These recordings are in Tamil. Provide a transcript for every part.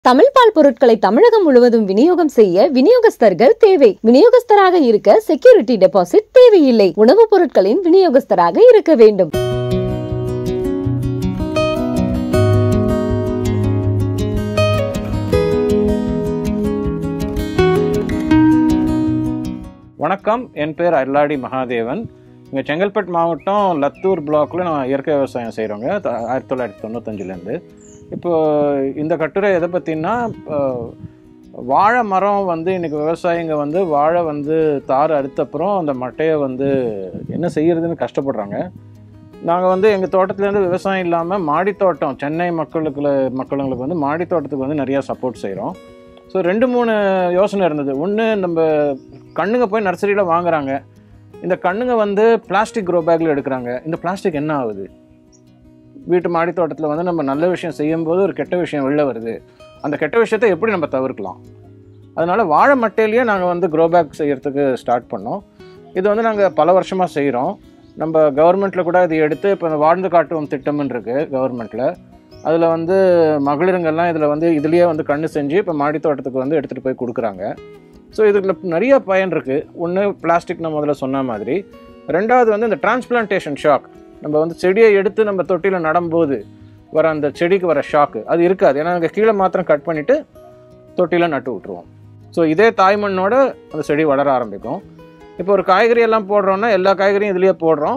தமிழ் பால் பொருட்களை தமிழகம் முழுவதும் விநியோகம் செய்ய விநியோகஸ்தர்கள் தேவை விநியோகஸ்தராக இருக்க செக்யூரிட்டி டெபாசிட் தேவையில்லை உணவுப் பொருட்களின் விநியோகஸ்தராக இருக்க வேண்டும் வணக்கம் என் பேர் அல்லாடி மகாதேவன் இங்கே செங்கல்பட்டு மாவட்டம் லத்தூர் பிளாக்ல நான் இயற்கை விவசாயம் செய்கிறோங்க ஆயிரத்தி தொள்ளாயிரத்தி தொண்ணூத்தஞ்சுலேருந்து இப்போ இந்த கட்டுரை எதை பற்றினா வாழை மரம் வந்து இன்றைக்கி விவசாயிங்க வந்து வாழை வந்து தார் அறுத்தப்புறம் அந்த மட்டையை வந்து என்ன செய்யறதுன்னு கஷ்டப்படுறாங்க நாங்கள் வந்து எங்கள் தோட்டத்துலேருந்து விவசாயம் இல்லாமல் மாடி தோட்டம் சென்னை மக்களுக்கு மக்களுங்களுக்கு வந்து மாடி தோட்டத்துக்கு வந்து நிறையா சப்போர்ட் செய்கிறோம் ஸோ ரெண்டு மூணு யோசனை இருந்தது ஒன்று நம்ம கண்ணுங்க போய் நர்சரியில் வாங்குறாங்க இந்த கண்ணுங்க வந்து பிளாஸ்டிக் க்ரோ பேக்கில் எடுக்கிறாங்க இந்த பிளாஸ்டிக் என்ன ஆகுது வீட்டு மாடி தோட்டத்தில் வந்து நம்ம நல்ல விஷயம் செய்யும்போது ஒரு கெட்ட விஷயம் வெளில வருது அந்த கெட்ட விஷயத்தை எப்படி நம்ம தவிர்க்கலாம் அதனால் வாழை மட்டையிலேயே நாங்கள் வந்து க்ரோ பேக் செய்கிறதுக்கு ஸ்டார்ட் பண்ணோம் இது வந்து நாங்கள் பல வருஷமாக செய்கிறோம் நம்ம கவர்மெண்ட்டில் கூட இது எடுத்து இப்போ இந்த வாழ்ந்து காட்டுவோம் திட்டம்னு இருக்குது கவர்மெண்ட்டில் அதில் வந்து மகளிருங்கெல்லாம் இதில் வந்து இதுலேயே வந்து கண்ணு செஞ்சு இப்போ மாடி தோட்டத்துக்கு வந்து எடுத்துகிட்டு போய் கொடுக்குறாங்க ஸோ இதில் நிறைய பயன் இருக்குது ஒன்று பிளாஸ்டிக் நான் முதல்ல சொன்ன மாதிரி ரெண்டாவது வந்து இந்த டிரான்ஸ்பிளான்டேஷன் ஷாக் நம்ம வந்து செடியை எடுத்து நம்ம தொட்டியில் நடும்போது வர அந்த செடிக்கு வர ஷாக்கு அது இருக்காது ஏன்னா நாங்கள் கீழே மாத்திரம் கட் பண்ணிவிட்டு தொட்டியில் நட்டு விட்ருவோம் ஸோ இதே தாய்மண்ணோட அந்த செடி வளர ஆரம்பிக்கும் இப்போ ஒரு காய்கறி எல்லாம் போடுறோன்னா எல்லா காய்கறியும் இதுலேயே போடுறோம்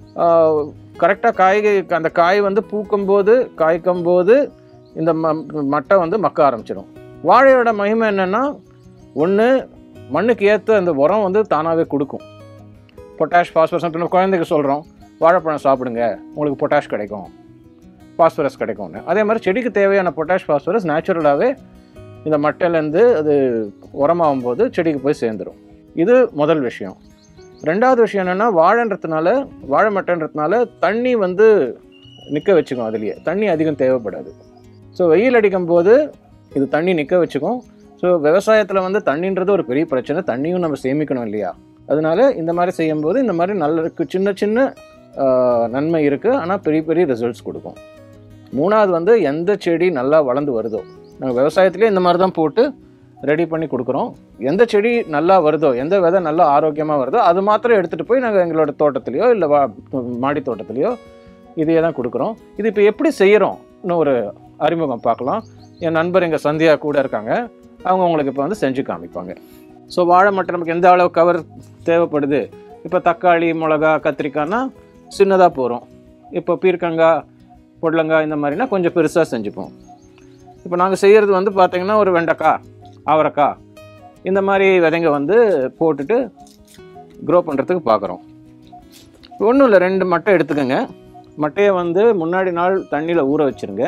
கரெக்டாக காய்கறி அந்த காய் வந்து பூக்கும்போது காய்க்கும்போது இந்த ம மட்டை வந்து மக்க ஆரம்பிச்சிடும் வாழையோட மகிமை என்னென்னா ஒன்று மண்ணுக்கு ஏற்ற அந்த உரம் வந்து தானாகவே கொடுக்கும் பொட்டாஷ் ஃபாஸ்பரஸ் இப்போ நம்ம குழந்தைக்கு சொல்கிறோம் வாழைப்பழம் சாப்பிடுங்க உங்களுக்கு பொட்டாஷ் கிடைக்கும் ஃபாஸ்பரஸ் கிடைக்கும்னு அதே மாதிரி செடிக்கு தேவையான பொட்டாஷ் ஃபாஸ்பரஸ் நேச்சுரலாகவே இந்த மட்டையிலேருந்து அது உரமாகும் போது செடிக்கு போய் சேர்ந்துடும் இது முதல் விஷயம் ரெண்டாவது விஷயம் என்னென்னா வாழைன்றதுனால வாழை மட்டைன்றதுனால தண்ணி வந்து நிற்க வச்சுக்கும் அதுலேயே தண்ணி அதிகம் தேவைப்படாது ஸோ வெயில் அடிக்கும் போது இது தண்ணி நிற்க வச்சுக்கும் ஸோ விவசாயத்தில் வந்து தண்ணின்றது ஒரு பெரிய பிரச்சனை தண்ணியும் நம்ம சேமிக்கணும் இல்லையா அதனால இந்த மாதிரி செய்யும்போது இந்த மாதிரி நல்ல சின்ன சின்ன ஆஹ், நன்மை இருக்குது ஆனால் பெரிய பெரிய ரிசல்ட்ஸ் கொடுக்கும் மூணாவது வந்து எந்த செடி நல்லா வளர்ந்து வருதோ நாங்கள் விவசாயத்துலேயே இந்த மாதிரி தான் போட்டு ரெடி பண்ணி கொடுக்குறோம் எந்த செடி நல்லா வருதோ எந்த விதை நல்லா ஆரோக்கியமாக வருதோ அது மாத்திரம் எடுத்துகிட்டு போய் நாங்கள் எங்களோட தோட்டத்துலேயோ இல்லை வா மாடி தோட்டத்துலேயோ இதையே தான் கொடுக்குறோம் இது இப்போ எப்படி செய்கிறோம் இன்னும் ஒரு அறிமுகம் பார்க்கலாம் என் நண்பர் எங்கள் சந்தியா கூட இருக்காங்க அவங்க உங்களுக்கு இப்போ வந்து செஞ்சு காமிப்பாங்க ஸோ வாழை மட்டும் நமக்கு எந்த அளவு கவர் தேவைப்படுது இப்போ தக்காளி மிளகா கத்திரிக்காய்னா சின்னதாக போகிறோம் இப்போ பீர்க்கங்காய் பொடலங்காய் இந்த மாதிரினா கொஞ்சம் பெருசாக செஞ்சுப்போம் இப்போ நாங்கள் செய்கிறது வந்து பார்த்திங்கன்னா ஒரு வெண்டைக்காய் அவரைக்காய் இந்த மாதிரி விதைங்க வந்து போட்டுட்டு க்ரோ பண்ணுறதுக்கு பார்க்குறோம் ஒன்றும் இல்லை ரெண்டு மட்டை எடுத்துக்கோங்க மட்டையை வந்து முன்னாடி நாள் தண்ணியில் ஊற வச்சுருங்க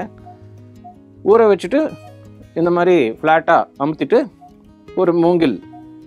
ஊற வச்சுட்டு இந்த மாதிரி ஃப்ளாட்டாக அமுத்திட்டு ஒரு மூங்கில்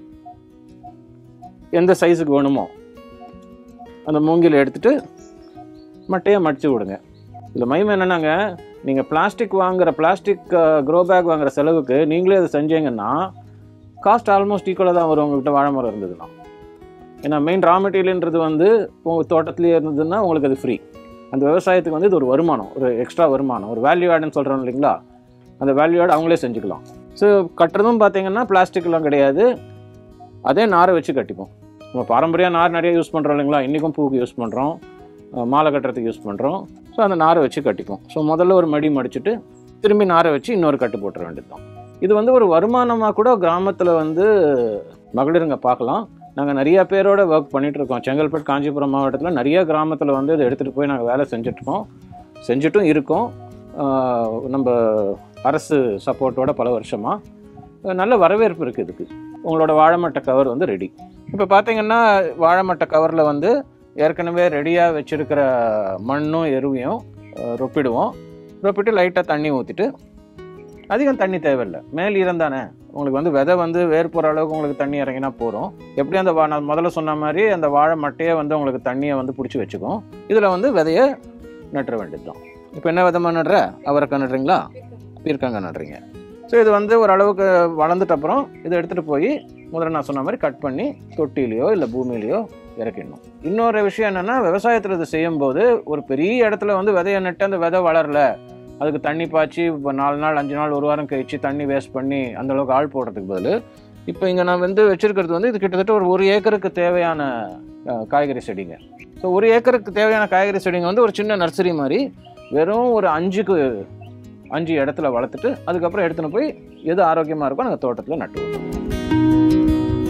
எந்த சைஸுக்கு வேணுமோ அந்த மூங்கில் எடுத்துட்டு மட்டையை மடித்து விடுங்க இதில் மகிமை என்னென்னாங்க நீங்கள் பிளாஸ்டிக் வாங்குற பிளாஸ்டிக் க்ரோ பேக் வாங்குற செலவுக்கு நீங்களே அதை செஞ்சீங்கன்னா காஸ்ட் ஆல்மோஸ்ட் ஈக்குவலாக தான் வரும் உங்கள்கிட்ட வாழை மரம் இருந்ததுன்னா ஏன்னா மெயின் ரா மெட்டீரியல்ன்றது வந்து உங்கள் தோட்டத்துலேயே இருந்ததுன்னா உங்களுக்கு அது ஃப்ரீ அந்த விவசாயத்துக்கு வந்து இது ஒரு வருமானம் ஒரு எக்ஸ்ட்ரா வருமானம் ஒரு வேல்யூ ஆடுன்னு சொல்கிறோம் இல்லைங்களா அந்த வேல்யூ ஆட் அவங்களே செஞ்சுக்கலாம் ஸோ கட்டுறதும் பார்த்தீங்கன்னா பிளாஸ்டிக்லாம் கிடையாது அதே நாரை வச்சு கட்டிப்போம் நம்ம பாரம்பரிய நார் நிறைய யூஸ் பண்ணுறோம் இல்லைங்களா இன்றைக்கும் பூவுக்கு யூஸ் பண்ணுறோம் மாலை கட்டுறதுக்கு யூஸ் பண்ணுறோம் ஸோ அந்த நாரை வச்சு கட்டிப்போம் ஸோ முதல்ல ஒரு மடி மடிச்சுட்டு திரும்பி நாரை வச்சு இன்னொரு கட்டு போட்டுற வேண்டியது தான் இது வந்து ஒரு வருமானமாக கூட கிராமத்தில் வந்து மகளிருங்க பார்க்கலாம் நாங்கள் நிறைய பேரோட ஒர்க் பண்ணிட்டு இருக்கோம் செங்கல்பட்டு காஞ்சிபுரம் மாவட்டத்தில் நிறைய கிராமத்தில் வந்து இதை எடுத்துகிட்டு போய் நாங்கள் வேலை செஞ்சுட்ருக்கோம் செஞ்சுட்டும் இருக்கோம் ஆஹ் நம்ம அரசு சப்போர்ட்டோட பல வருஷமாக நல்ல வரவேற்பு இருக்குது இதுக்கு உங்களோட வாழைமட்டை கவர் வந்து ரெடி இப்போ பார்த்தீங்கன்னா வாழைமட்டை கவரில் வந்து ஏற்கனவே ரெடியாக வச்சுருக்கிற மண்ணும் எருவையும் ஆஹ் ரொப்பிடுவோம் ரொப்பிட்டு லைட்டாக தண்ணி ஊற்றிட்டு அதிகம் தண்ணி தேவையில்லை மேல் ஈரம் தானே உங்களுக்கு வந்து விதை வந்து வேர் போகிற அளவுக்கு உங்களுக்கு தண்ணி இறங்கினா போகிறோம் எப்படி அந்த வா நான் முதல்ல சொன்ன மாதிரி அந்த வாழை மட்டையே வந்து உங்களுக்கு தண்ணியை வந்து பிடிச்சி வச்சுக்கும் இதில் வந்து விதையை நட்டுற வேண்டியது தான் இப்போ என்ன விதமாக நடுற அவரைக்காய் நடுறீங்களா பீர்க்கங்காய் நடுறீங்க ஸோ இது வந்து ஓரளவுக்கு வளர்ந்துட்ட அப்புறம் இதை எடுத்துகிட்டு போய் முதல்ல நான் சொன்ன மாதிரி கட் பண்ணி தொட்டிலையோ இல்லை பூமியிலையோ இறக்கிடணும் இன்னொரு விஷயம் என்னென்னா விவசாயத்தில் இது செய்யும்போது ஒரு பெரிய இடத்துல வந்து விதையை நட்டு அந்த விதை வளரல அதுக்கு தண்ணி பாய்ச்சி இப்போ நாலு நாள் அஞ்சு நாள் ஒரு வாரம் கழிச்சு தண்ணி வேஸ்ட் பண்ணி அந்த அளவுக்கு ஆள் போடுறதுக்கு பதில் இப்போ இங்கே நான் வந்து வச்சிருக்கிறது வந்து இது கிட்டத்தட்ட ஒரு ஒரு ஏக்கருக்கு தேவையான அஹ், காய்கறி செடிங்க ஸோ ஒரு ஏக்கருக்கு தேவையான காய்கறி செடிங்க வந்து ஒரு சின்ன நர்சரி மாதிரி வெறும் ஒரு அஞ்சுக்கு அஞ்சு இடத்துல வளர்த்துட்டு அதுக்கப்புறம் எடுத்துன்னு போய் எது ஆரோக்கியமாக இருக்கோ நாங்கள் தோட்டத்தில் நட்டு விடுறோம்.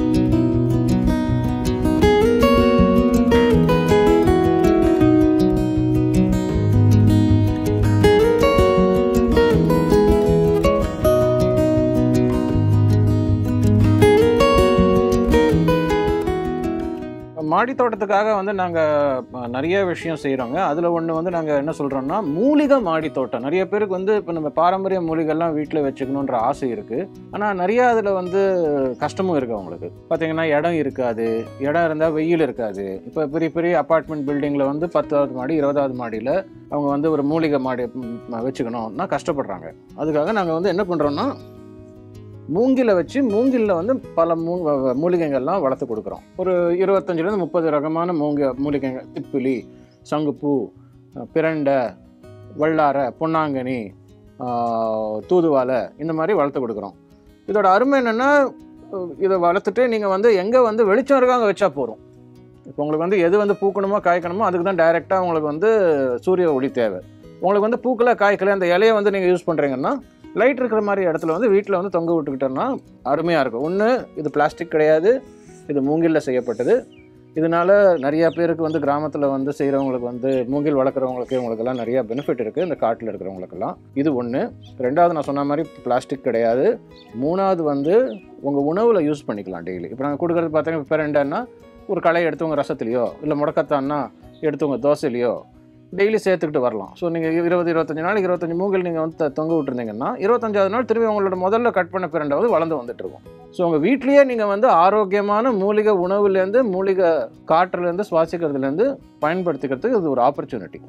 மாடி தோட்டத்துக்காக வந்து நாங்கள் நிறைய விஷயம் செய்கிறோங்க அதில் ஒன்று வந்து நாங்கள் என்ன சொல்கிறோம்னா மூலிகை மாடி தோட்டம் நிறைய பேருக்கு வந்து இப்போ நம்ம பாரம்பரிய மூலிகைலாம் வீட்டில் வச்சுக்கணுன்ற ஆசை இருக்குது ஆனால் நிறைய அதில் வந்து கஷ்டமும் இருக்குது அவங்களுக்கு பார்த்தீங்கன்னா இடம் இருக்காது இடம் இருந்தால் வெயில் இருக்காது இப்போ பெரிய பெரிய அப்பார்ட்மெண்ட் பில்டிங்கில் வந்து பத்தாவது மாடி இருபதாவது மாடியில் அவங்க வந்து ஒரு மூலிகை மாடி ம், வச்சுக்கணும்னா கஷ்டப்படுறாங்க அதுக்காக நாங்கள் வந்து என்ன பண்ணுறோன்னா மூங்கில வச்சு மூங்கில்ல வந்து பல மூ வ- வ- மூலிகைகள்லாம் வளர்த்து கொடுக்குறோம் ஒரு இருபத்தஞ்சிலேருந்து முப்பது ரகமான மூங்க மூலிகைகள் திப்பிலி சங்குப்பூ அஹ், பிரண்டை வல்லாரை பொன்னாங்கனி ஆஹ், தூதுவாலை இந்த மாதிரி வளர்த்து கொடுக்குறோம் இதோட அருமை என்னென்னா இதை வளர்த்துட்டு நீங்கள் வந்து எங்கே வந்து வெளிச்சம் இருக்கோ அங்கே வச்சா போகிறோம் இப்போ உங்களுக்கு வந்து எது வந்து பூக்கணுமோ காய்க்கணுமோ அதுக்கு தான் டைரெக்டாக உங்களுக்கு வந்து சூரிய ஒளி தேவை உங்களுக்கு வந்து பூக்கல காய்க்கல அந்த இலையை வந்து நீங்கள் யூஸ் பண்ணுறீங்கன்னா லைட் இருக்கிற மாதிரி இடத்துல வந்து வீட்டில் வந்து தொங்க விட்டுக்கிட்டோம்னா அருமையாக இருக்கும் ஒன்று இது பிளாஸ்டிக் கிடையாது இது மூங்கில்ல செய்யப்பட்டது இதனால நிறைய பேருக்கு வந்து கிராமத்தில் வந்து செய்கிறவங்களுக்கு வந்து மூங்கில் வளர்க்குறவங்களுக்கு இவங்களுக்கெல்லாம் நிறைய பெனிஃபிட் இருக்குது இந்த காட்டில் இருக்கிறவங்களுக்கெல்லாம் இது ஒன்று ரெண்டாவது நான் சொன்ன மாதிரி பிளாஸ்டிக் கிடையாது மூணாவது வந்து உங்கள் உணவில் யூஸ் பண்ணிக்கலாம் டெய்லி இப்போ நாங்கள் கொடுக்குறது பார்த்தீங்கன்னா இப்போ ரெண்டுன்னா ஒரு களை எடுத்து உங்கள் ரசத்துலையோ இல்லை முடக்கத்தான்னா எடுத்து உங்கள் தோசையிலையோ டெய்லி சேர்த்துக்கிட்டு வரலாம் ஸோ நீங்கள் இருபது இருபத்தஞ்சு நாளைக்கு இருபத்தஞ்சு மூங்கில் நீங்கள் வந்து த- தொங்க விட்டுருந்தீங்கன்னா இருபத்தஞ்சாவது நாள் திரும்பி உங்களோட முதல்ல கட் பண்ண பிரண்டாவது வளர்ந்து வந்துட்டு இருக்கும் ஸோ உங்கள் வீட்லேயே நீங்கள் வந்து ஆரோக்கியமான மூலிகை உணவுலேருந்து மூலிகை காற்றுலேருந்து சுவாசிக்கிறதுலேருந்து பயன்படுத்திக்கிறதுக்கு இது ஒரு ஆப்பர்ச்சுனிட்டி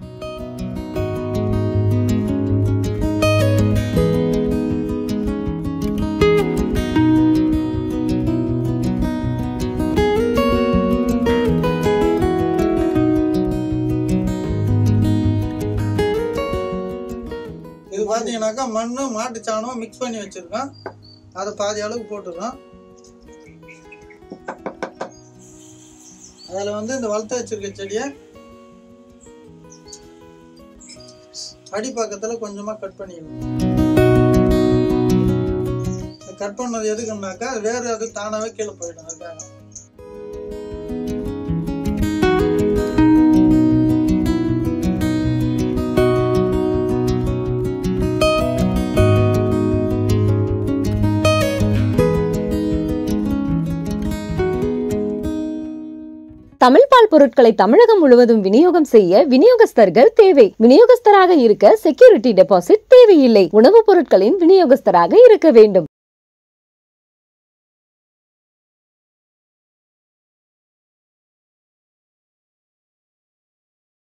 இது பார்த்தீங்கன்னாக்கா மண்ணு மாட்டு சாணம் மிக்ஸ் பண்ணி வச்சிருக்கோம் அதை பாதி அளவுக்கு போட்டுருக்கோம் அதில் வந்து இந்த வளர்த்து வச்சிருக்க செடியை அடி பக்கத்தில் கொஞ்சமாக கட் பண்ணிக்கணும் கட் பண்ணது எதுக்குன்னாக்கா வேறு அது தானாகவே கீழே போயிடும் அதுக்காக தமிழ் பால் பொருட்களை தமிழகம் முழுவதும் விநியோகம் செய்ய விநியோகஸ்தர்கள் தேவை விநியோகஸ்தராக இருக்க செக்யூரிட்டி டெபாசிட் தேவையில்லை உணவுப் பொருட்களின் விநியோகஸ்தராக இருக்க வேண்டும்